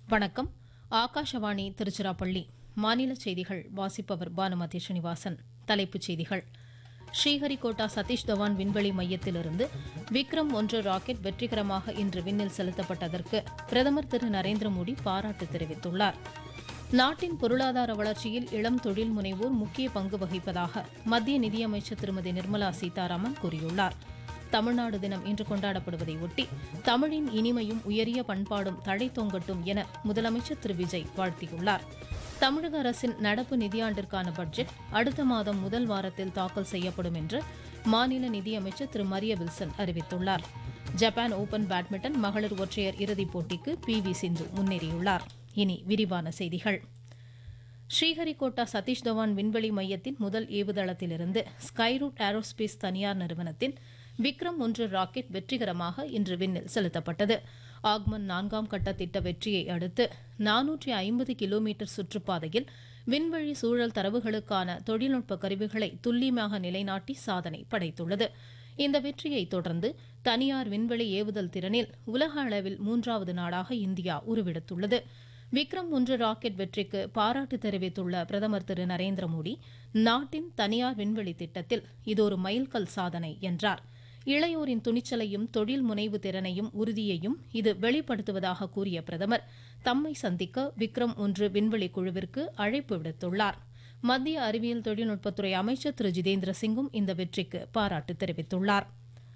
வணக்கம் ஆகாஷவாணி திருச்சிராப்பள்ளி மாநில செய்திகள் வாசிப்பவர் பானுமதி ஸ்ரீனிவாசன் தலைப்புச் செய்திகள் ஸ்ரீஹரிகோட்டா சதீஷ் தவான் விண்வெளி மையத்திலிருந்து விக்ரம் ஒன்று ராக்கெட் வெற்றிகரமாக இன்று விண்ணில் செலுத்தப்பட்டதற்கு பிரதமர் திரு நரேந்திர மோடி பாராட்டு தெரிவித்துள்ளார் நாட்டின் பொருளாதார வளர்ச்சியில் இளம் தொழில் முனைவோர் முக்கிய பங்கு வகிப்பதாக மத்திய நிதியமைச்சர் திருமதி நிர்மலா சீதாராமன் கூறியுள்ளார் தமிழ்நாடு தினம் இன்று கொண்டாடப்படுவதை ஒட்டி தமிழின் இனிமையும் உயரிய பண்பாடும் தழைத்தோங்கட்டும் என முதலமைச்சர் திரு விஜய் வாழ்த்தியுள்ளார் தமிழக அரசின் நடப்பு நிதியாண்டிற்கான பட்ஜெட் அடுத்த மாதம் முதல் வாரத்தில் தாக்கல் செய்யப்படும் என்று மாநில நிதியமைச்சர் திரு மரிய வில்சன் அறிவித்துள்ளார் ஜப்பான் ஓபன் பேட்மிண்டன் மகளிர் ஒற்றையர் இறுதிப் போட்டிக்கு பி வி சிந்து முன்னேறியுள்ளார் இனி விரிவான செய்திகள் ஸ்ரீஹரிகோட்டா சதீஷ் தவான் விண்வெளி மையத்தின் முதல் ஏவுதளத்திலிருந்து ஸ்கைரூட் ஏரோஸ்பேஸ் தனியார் நிறுவனத்தின் விக்ரம் ஒன்று ராக்கெட் வெற்றிகரமாக இன்று விண்ணில் செலுத்தப்பட்டது ஆக்மன் நான்காம் கட்ட திட்ட வெற்றியை அடுத்து நானூற்றி ஐம்பது கிலோமீட்டர் சுற்றுப்பாதையில் விண்வெளி சூழல் தரவுகளுக்கான தொழில்நுட்ப கருவிகளை துல்லியமாக நிலைநாட்டி சாதனை படைத்துள்ளது இந்த வெற்றியை தொடர்ந்து தனியார் விண்வெளி ஏவுதல் திறனில் உலக அளவில் மூன்றாவது நாடாக இந்தியா உருவெடுத்துள்ளது விக்ரம் ஒன்று ராக்கெட் வெற்றிக்கு பாராட்டு தெரிவித்துள்ள பிரதமர் திரு நரேந்திர மோடி நாட்டின் தனியார் விண்வெளி திட்டத்தில் இது ஒரு மைல்கல் சாதனை என்றார் இளையோரின் துணிச்சலையும் தொழில் முனைவு திறனையும் உறுதியையும் இது வெளிப்படுத்துவதாக கூறிய பிரதமர் தம்மை சந்திக்க விக்ரம் ஒன்று விண்வெளி குழுவிற்கு அழைப்பு விடுத்துள்ளார் மத்திய அறிவியல் தொழில்நுட்பத்துறை அமைச்சர் திரு ஜிதேந்திர சிங்கும் இந்த வெற்றிக்கு பாராட்டு தெரிவித்துள்ளார்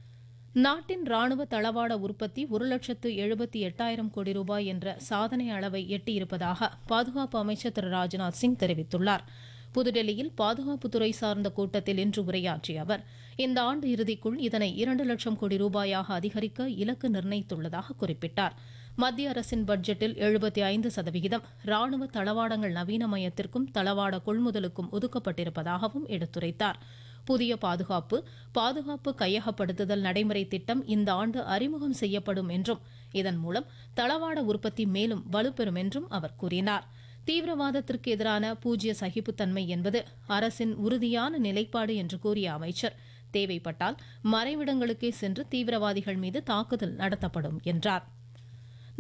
நாட்டின் ராணுவ தளவாட உற்பத்தி ஒரு லட்சத்து எழுபத்தி எட்டாயிரம் கோடி ரூபாய் என்ற சாதனை அளவை எட்டியிருப்பதாக பாதுகாப்பு அமைச்சர் திரு ராஜ்நாத் சிங் தெரிவித்துள்ளார் புதுடெல்லியில் பாதுகாப்புத்துறை சார்ந்த கூட்டத்தில் இன்று உரையாற்றிய அவர் இந்த ஆண்டு இறுதிக்குள் இதனை இரண்டு லட்சம் கோடி ரூபாயாக அதிகரிக்க இலக்கு நிர்ணயித்துள்ளதாக குறிப்பிட்டார் மத்திய அரசின் பட்ஜெட்டில் எழுபத்தி ஐந்து சதவிகிதம் ராணுவ தளவாடங்கள் நவீனமயத்திற்கும் தளவாட கொள்முதலுக்கும் ஒதுக்கப்பட்டிருப்பதாகவும் எடுத்துரைத்தார் புதிய பாதுகாப்பு பாதுகாப்பு கையகப்படுத்துதல் நடைமுறை திட்டம் இந்த ஆண்டு அறிமுகம் செய்யப்படும் என்றும் இதன் மூலம் தளவாட உற்பத்தி மேலும் வலுப்பெறும் என்றும் அவர் கூறினார் தீவிரவாதத்திற்கு எதிரான பூஜ்ய சகிப்புத்தன்மை என்பது அரசின் உறுதியான நிலைப்பாடு என்று கூறிய அமைச்சர் தேவைப்பட்டால் மறைவிடங்களுக்கே சென்று தீவிரவாதிகள் மீது தாக்குதல் நடத்தப்படும் என்றார்